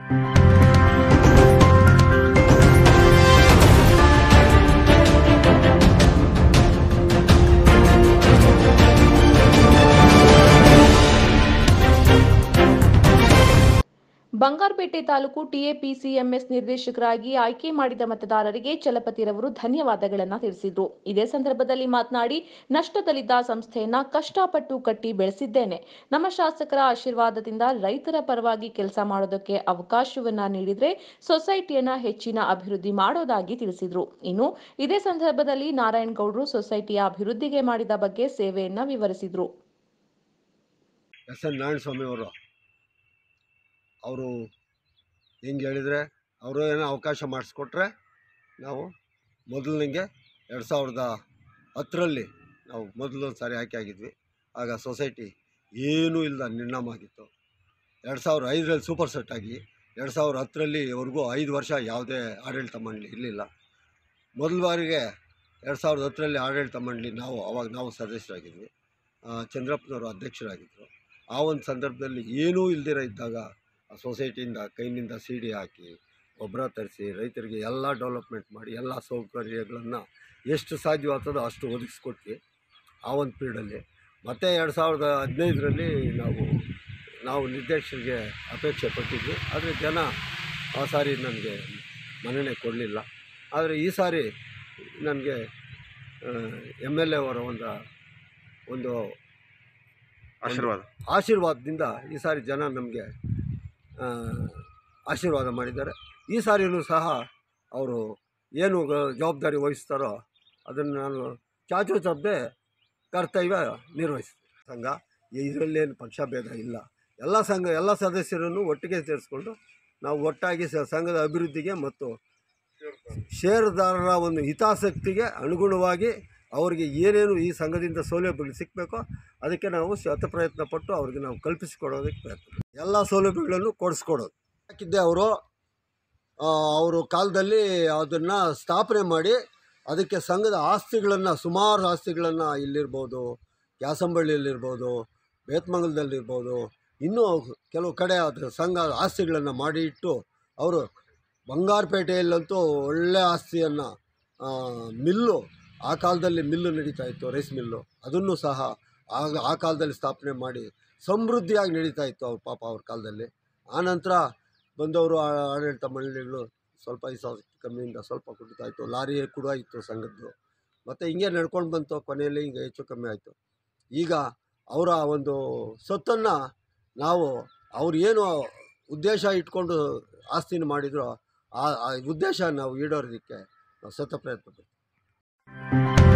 Bangarpet taluk TAPCMS ನಿರ್ದೇಶಕರಾಗಿ ಆಯ್ಕೆ ಮಾಡಿದ ಮತದಾರರಿಗೆ ಚಲಪತಿರವರು ಧನ್ಯವಾದಗಳನ್ನು ತಿಳಿಸಿದ್ರು ಇದೇ ಸಂದರ್ಭದಲ್ಲಿ ಮಾತನಾಡಿ ನಷ್ಟದಲ್ಲಿದ್ದ ಸಂಸ್ಥೆಯನ್ನ ಕಷ್ಟಪಟ್ಟು ಕಟ್ಟಿ ಬೆಳೆಸಿದ್ದೇನೆ ನಮ್ಮ ಶಾಸಕರ ಆಶೀರ್ವಾದದಿಂದ ರೈತರ ಪರವಾಗಿ ಕೆಲಸ ಮಾಡೋದಕ್ಕೆ ಅವಕಾಶವನ್ನ ನೀಡಿದ್ರೆ ಸೊಸೈಟಿಯನ್ನ ಹೆಚ್ಚಿನ ಅಭಿವೃದ್ಧಿ ಮಾಡೋದಾಗಿ ತಿಳಿಸಿದ್ರು ಇನ್ನು ಇದೇ ಸಂದರ್ಭದಲ್ಲಿ ನಾರಾಯಣಗೌಡರು ಸೊಸೈಟಿಯ ಅಭಿವೃದ್ಧಿಗೆ ಮಾಡಿದ ಬಗ್ಗೆ ಸೇವೆಯನ್ನ ವಿವರಿಸಿದ್ರು ಎಸ್ ಎನ್ ನಾರಾಯಣಸ್ವಾಮಿ ಅವರು ಅವರು ಹೆಂಗೆ ಹೇಳಿದರೆ ಅವರು ಏನೋ ಅವಕಾಶ ಮಾಡಿಸ್ಕೊಟ್ರೆ ನಾವು ಮೊದಲನಿಗೆ ಎರಡು ಸಾವಿರದ ಹತ್ತರಲ್ಲಿ ನಾವು ಮೊದಲೊಂದು ಸಾರಿ ಆಯ್ಕೆ ಆಗಿದ್ವಿ ಆಗ ಸೊಸೈಟಿ ಏನೂ ಇಲ್ಲದ ನಿರ್ನಾಮ ಆಗಿತ್ತು ಎರಡು ಸಾವಿರ ಐದರಲ್ಲಿ ಸೂಪರ್ ಸೆಟ್ ಆಗಿ ಎರಡು ಸಾವಿರ ಹತ್ತರಲ್ಲಿವರೆಗೂ ಐದು ವರ್ಷ ಯಾವುದೇ ಆಡಳಿತ ಮಂಡಳಿ ಇರಲಿಲ್ಲ ಮೊದಲ ಬಾರಿಗೆ ಎರಡು ಸಾವಿರದ ಹತ್ತರಲ್ಲಿ ಆಡಳಿತ ಮಂಡಳಿ ನಾವು ಅವಾಗ ನಾವು ಸದಸ್ಯರಾಗಿದ್ವಿ ಆ, ಚಂದ್ರಪ್ಪನವರು ಅಧ್ಯಕ್ಷರಾಗಿದ್ದರು ಆ ಒಂದು ಸಂದರ್ಭದಲ್ಲಿ ಏನೂ ಇಲ್ದಿರ ಇದ್ದಾಗ ಆ ಸೊಸೈಟಿಯಿಂದ ಕೈನಿಂದ ಸಿ ಡಿ ಹಾಕಿ ಗೊಬ್ಬರ ತರಿಸಿ ರೈತರಿಗೆ ಎಲ್ಲ ಡೆವಲಪ್ಮೆಂಟ್ ಮಾಡಿ ಎಲ್ಲ ಸೌಕರ್ಯಗಳನ್ನು ಎಷ್ಟು ಸಾಧ್ಯವಾಗ್ತದೋ ಅಷ್ಟು ಒದಗಿಸ್ಕೊಟ್ವಿ ಆ ಒಂದು ಪೀರಿಯಡಲ್ಲಿ ಮತ್ತು ಎರಡು ಸಾವಿರದ ಹದಿನೈದರಲ್ಲಿ ನಾವು ನಾವು ನಿರ್ದೇಶಕರಿಗೆ ಅಪೇಕ್ಷೆ ಪಟ್ಟಿದ್ವಿ ಆದರೆ ಜನ ಆ ಸಾರಿ ನನಗೆ ಮನ್ನಣೆ ಕೊಡಲಿಲ್ಲ ಆದರೆ ಈ ಸಾರಿ ನನಗೆ ಎಮ್ ಎಲ್ ಎ ಅವರ ಒಂದು ಒಂದು ಆಶೀರ್ವಾದ ಆಶೀರ್ವಾದದಿಂದ ಈ ಸಾರಿ ಜನ ನಮಗೆ ಆಶೀರ್ವಾದ ಮಾಡಿದ್ದಾರೆ ಈ ಸಾರಿಯೂ ಸಹ ಅವರು ಏನು ಗ- ಜವಾಬ್ದಾರಿ ವಹಿಸ್ತಾರೋ ಅದನ್ನು ನಾನು ಚಾಚು ತಪ್ಪದೆ ಕರ್ತವ್ಯ ನಿರ್ವಹಿಸ್ತೀನಿ ಸಂಘ ಇದರಲ್ಲೇನು ಪಕ್ಷಭೇದ ಇಲ್ಲ ಎಲ್ಲ ಸಂಘ ಎಲ್ಲ ಸದಸ್ಯರನ್ನು ಒಟ್ಟಿಗೆ ಸೇರಿಸ್ಕೊಂಡು ನಾವು ಒಟ್ಟಾಗಿ ಸ- ಸಂಘದ ಅಭಿವೃದ್ಧಿಗೆ ಮತ್ತು ಷೇರುದಾರರ ಒಂದು ಹಿತಾಸಕ್ತಿಗೆ ಅನುಗುಣವಾಗಿ ಅವರಿಗೆ ಏನೇನು ಈ ಸಂಘದಿಂದ ಸೌಲಭ್ಯಗಳು ಸಿಕ್ಕಬೇಕೋ ಅದಕ್ಕೆ ನಾವು ಶತ ಪ್ರಯತ್ನ ಪಟ್ಟು ಅವ್ರಿಗೆ ನಾವು ಕಲ್ಪಿಸಿಕೊಡೋದಕ್ಕೆ ಪ್ರಯತ್ನ ಎಲ್ಲ ಸೌಲಭ್ಯಗಳನ್ನು ಕೊಡಿಸ್ಕೊಡೋದು ಹಾಕಿದ್ದೆ ಅವರು ಅವರು ಕಾಲದಲ್ಲಿ ಅದನ್ನು ಸ್ಥಾಪನೆ ಮಾಡಿ ಅದಕ್ಕೆ ಸಂಘದ ಆಸ್ತಿಗಳನ್ನು ಸುಮಾರು ಆಸ್ತಿಗಳನ್ನು ಇಲ್ಲಿರ್ಬೋದು ಕ್ಯಾಸಂಬಳ್ಳಿಯಲ್ಲಿರ್ಬೋದು ಬೇತ್ಮಂಗಲದಲ್ಲಿರ್ಬೋದು ಇನ್ನೂ ಕೆಲವು ಕಡೆ ಅದರ ಸಂಘ ಆಸ್ತಿಗಳನ್ನು ಮಾಡಿ ಇಟ್ಟು ಅವರು ಬಂಗಾರಪೇಟೆಯಲ್ಲಂತೂ ಒಳ್ಳೆಯ ಆಸ್ತಿಯನ್ನು ಮಿಲ್ಲು ಆ ಕಾಲದಲ್ಲಿ ಮಿಲ್ಲು ನಡೀತಾ ಇತ್ತು ರೈಸ್ ಮಿಲ್ಲು ಅದನ್ನು ಸಹ ಆಗ ಆ ಕಾಲದಲ್ಲಿ ಸ್ಥಾಪನೆ ಮಾಡಿ ಸಮೃದ್ಧಿಯಾಗಿ ನಡೀತಾ ಇತ್ತು ಅವ್ರ ಪಾಪ ಅವ್ರ ಕಾಲದಲ್ಲಿ ಆನಂತರ ಬಂದವರು ಆ- ಆಡಳಿತ ಮಂಡಳಿಗಳು ಸ್ವಲ್ಪ ಈ ಸಾವಿರ ಕಮ್ಮಿಯಿಂದ ಸ್ವಲ್ಪ ಕುಡಿತಾ ಇತ್ತು ಲಾರಿ ಕೂಡ ಇತ್ತು ಸಂಘದ್ದು ಮತ್ತು ಹಿಂಗೆ ನಡ್ಕೊಂಡು ಬಂತು ಕೊನೆಯಲ್ಲಿ ಹಿಂಗೆ ಹೆಚ್ಚು ಕಮ್ಮಿ ಆಯಿತು ಈಗ ಅವರ ಒಂದು ಸೊತ್ತನ್ನು ನಾವು ಅವ್ರು ಏನು ಉದ್ದೇಶ ಇಟ್ಕೊಂಡು ಆಸ್ತಿನ ಮಾಡಿದ್ರು ಆ ಆ ಉದ್ದೇಶ ನಾವು ಈಡೋರೋದಕ್ಕೆ ನಾವು ಸತ ಪ್ರಯತ್ನ ಪಡ್ತೀವಿ